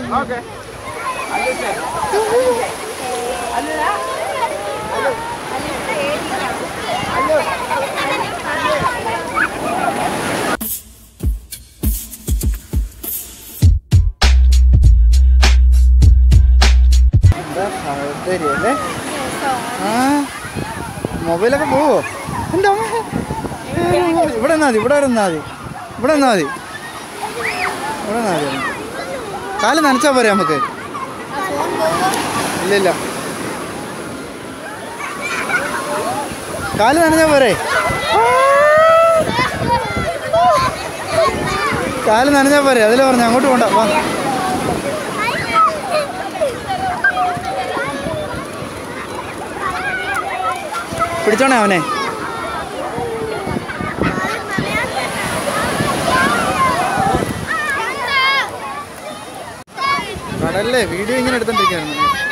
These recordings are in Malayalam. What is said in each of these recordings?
ഓക്കെ എന്താ സൗകര്യം അല്ലേ ആ മൊബൈലൊക്കെ പോവോ എൻ്റെ അമ്മ ഇവിടെ നിന്നാ മതി ഇവിടെ നിന്നാ മതി ഇവിടെ നിന്നാ മതി ഇവിടെ നിന്നാ മതി കാല് നനച്ചാൽ പോരെ നമുക്ക് ഇല്ല ഇല്ല കാല് നനഞ്ഞാൽ പോരെ കാല് നനഞ്ഞാൽ പോരെ അതിലെ പറഞ്ഞു അങ്ങോട്ട് പോണ്ട വാ പിടിച്ചോണേ അവനെ കടല്ലേ വീഡിയോ ഇങ്ങനെ എടുത്തോണ്ടിരിക്കുകയായിരുന്നു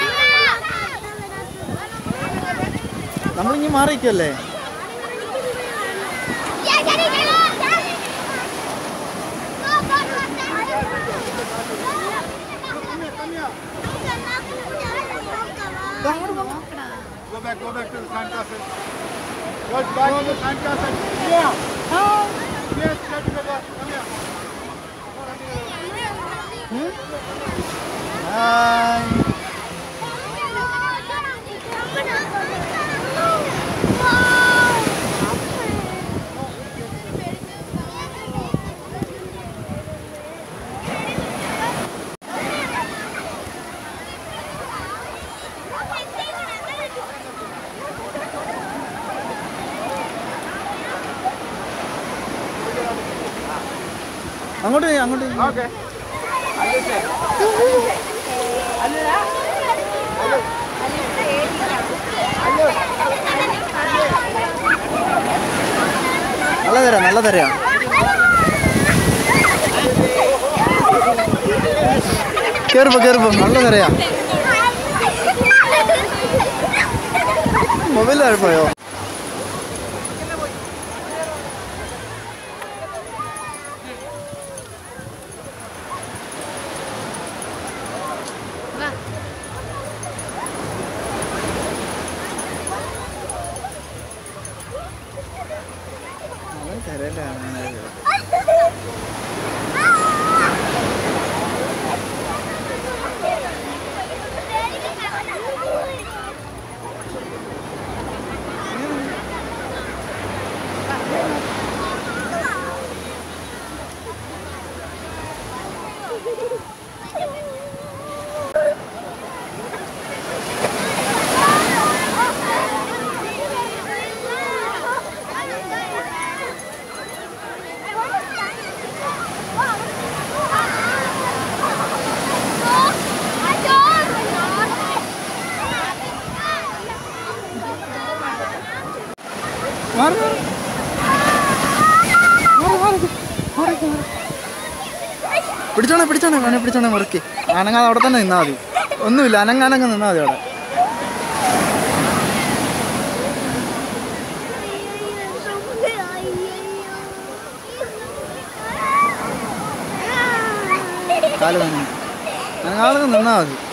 നമ്മളിങ്ങനെ മാറിയിരിക്കുമല്ലേ Go back, go back to the sandcastle. Go back to the sandcastle. Yeah. Yes, get together. Come here. Hi അങ്ങോട്ട് പോയി അങ്ങോട്ട് പോയി. Okay. നല്ല തരാം നല്ല തരാം കയറിപ്പോ കയറിപ്പോ നല്ല തരാം മൊബൈൽ പോയോ അവൻ തരലാണ് മാറി മാറി മാറി മാറി മാറി മാറി പിടിച്ചോണേ പിടിച്ചോണേ അവനെ പിടിച്ചോണേ മുറുക്കി അനങ്ങാതെ അവിടെ തന്നെ നിന്നാൽ മതി ഒന്നുമില്ല അനങ്ങാനങ്ങ് നിന്നാൽ മതി അവിടെ കാല് തന്നെ അനങ്ങാതെ നിന്നാൽ മതി